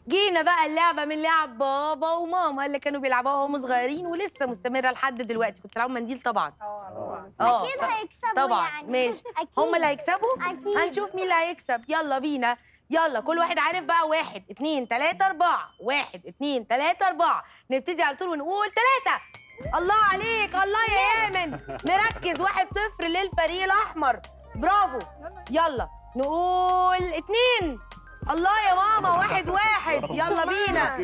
جينا بقى اللعبه من لعب بابا وماما اللي كانوا بيلعبوها وهم صغيرين ولسه مستمره لحد دلوقتي كنت بتلعبوا منديل طبعا اه اكيد ط- هيكسبوا طبعا يعني ماشي اكيد هم اللي هيكسبوا اكيد هنشوف مين اللي هيكسب يلا بينا يلا كل واحد عارف بقى واحد اتنين تلاتة أربعة واحد اتنين تلاتة أربعة نبتدي على طول ونقول تلاتة الله عليك الله يا يامن مركز واحد صفر للفريق الأحمر برافو يلا نقول اتنين الله يا ماما واحد واحد يلا بينا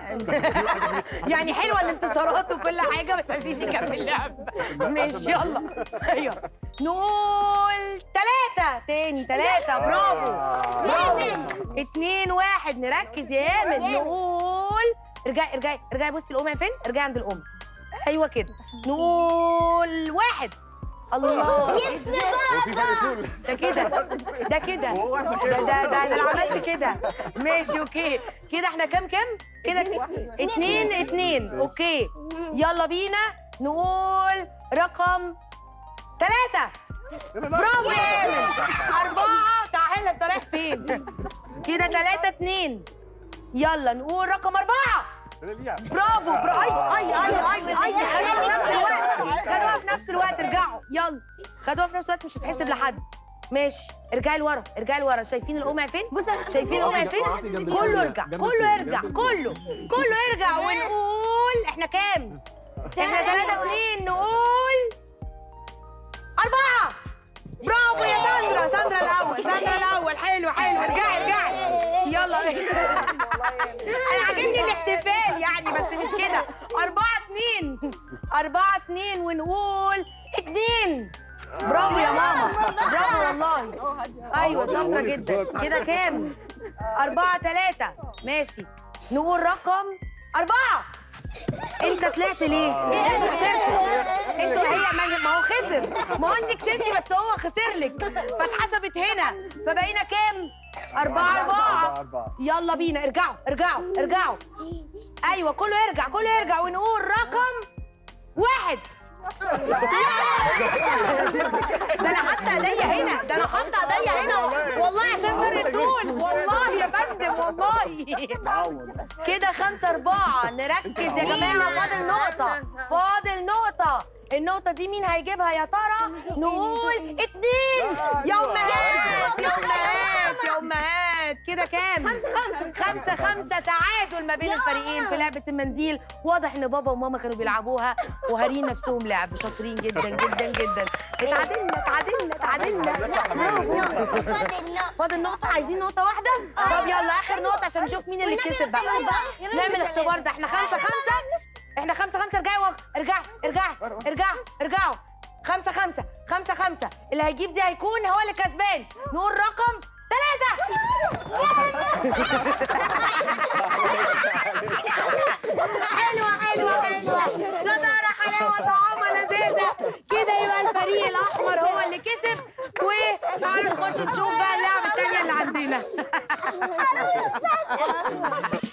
يعني حلوه الانتصارات وكل حاجه بس عايزين نكمل لعب ماشي يلا ايوه نقول ثلاثة تاني ثلاثة برافو برافو اتنين واحد نركز يا يامن نقول ارجعي ارجعي ارجعي بصي الأم فين؟ ارجعي عند الأم ايوه كده نقول واحد الله هو في فرق طول ده كده ده كده هو احنا ده كده ده ده انا عملت كده ماشي اوكي كده احنا كام كام كده اتنين اتنين اوكي يلا بينا نقول رقم ثلاثة برافو يا ايمن أربعة تعالى أنت رايح فين؟ كده ثلاثة اتنين يلا نقول رقم أربعة برافو برافو اي اي اي اي اي خدوها في نفس الوقت خدوها في نفس الوقت ارجعوا يلا خدوها في نفس الوقت مش هتحسب لحد ماشي ارجعي لورا ارجعي لورا شايفين القمع فين؟ بص شايفين القمع فين؟ وقفي جنب كله الكاميرا، يرجع جنب كله الكاميرا، يرجع جنب كله كله يرجع ونقول احنا كام؟ احنا ثلاثة اتنين نقول أربعة برافو يا ساندرا ساندرا الأول ساندرا الأول حلو حلو ارجعي ارجعي يلا أنا عاجبني الاحتفال يعني بس مش كده أربعة اتنين أربعة اتنين ونقول اتنين برافو يا ماما برافو والله أيوة شاطرة جدا كده كام؟ أربعة تلاتة ماشي نقول رقم أربعة انت طلعت ليه؟ انتوا خسرتوا انتوا هي ما ما هو خسر ما هو انت كسبتي بس هو خسر لك فاتحسبت هنا فبقينا كام؟ أربعة أربعة يلا بينا ارجعوا ارجعوا ارجعوا أيوة كله يرجع كله يرجع ونقول رقم واحد ده انا حاطه ايديا هنا ده انا حاطه ايديا هنا والله عشان فرق الطول والله يا فندم والله كده خمسة أربعة نركز يا جماعة فاضل نقطة فاضل نقطة النقطة دي مين هيجيبها يا ترى؟ نقول اتنين يا أمهات يا أمهات يا أمهات كده كام؟ خمسة خمسة خمسة خمسة تعادل ما بين الفريقين في لعبة المنديل واضح إن بابا وماما كانوا بيلعبوها وهارين نفسهم لعب شاطرين جدا جدا جدا اتعادلنا اتعادلنا اتعادلنا برافو فاضل نقطة عايزين نقطة واحدة؟ طب يلا آخر نقطة عشان نشوف مين اللي كسب بقى نعمل اختبار ده احنا خمسة خمسة احنا خمسة خمسة ارجعي ورا ارجعي ارجعي ارجعوا ارجعوا خمسة خمسة خمسة خمسة اللي هيجيب دي هيكون هو اللي كسبان نقول رقم ثلاثة حلوة حلوة حلوة شطارة حلاوة طعامة لذيذة كده يبقى الفريق الأحمر هو اللي كسب وتعالوا نخش نشوف بقى اللعبة التانية اللي عندنا